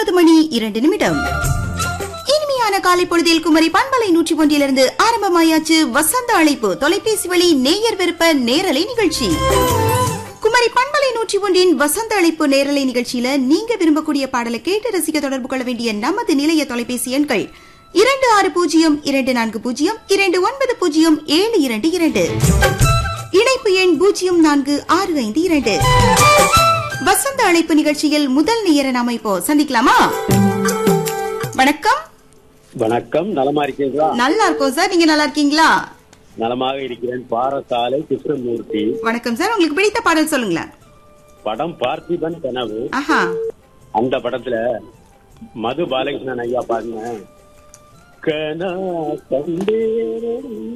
ஒன்பது மணி இரண்டு நிமிடம் இனிமையான காலை பொழுதில் குமரி பண்பலை நூற்றி ஒன்றிலிருந்து ஆரம்பமாயாச்சு வசந்த அழைப்பு தொலைபேசி வழி நேயர் விருப்ப நேரலை நிகழ்ச்சி குமரி பண்பலை நூற்றி ஒன்றின் வசந்த அழைப்பு நேரலை நிகழ்ச்சியில நீங்க விரும்பக்கூடிய பாடலை கேட்டு ரசிக்க தொடர்பு கொள்ள வேண்டிய நமது நிலைய தொலைபேசி எண்கள் இரண்டு ஆறு பூஜ்ஜியம் இரண்டு நான்கு பூஜ்ஜியம் இரண்டு ஒன்பது பூஜ்ஜியம் ஏழு இரண்டு இரண்டு இணைப்பு எண் பூஜ்ஜியம் நான்கு ஆறு ஐந்து இரண்டு வசந்த அழைப்பு நிகழ்ச்சியில் முதல் நேர நாம இப்போ சந்திக்கலாமா வணக்கம் வணக்கம் நலமா இருக்கீங்களா நல்லா இருக்கோம் சார் நீங்க நல்லா இருக்கீங்களா நலமாக இருக்கிறேன் பாரசாலை கிருஷ்ணமூர்த்தி வணக்கம் சார் உங்களுக்கு பிடித்த பாடல் சொல்லுங்களேன் படம் பார்த்திபன் கனவு ஆஹா அந்த படத்துல மது பாலகிருஷ்ணன் ஐயா பாருங்க கனா கண்டேனடி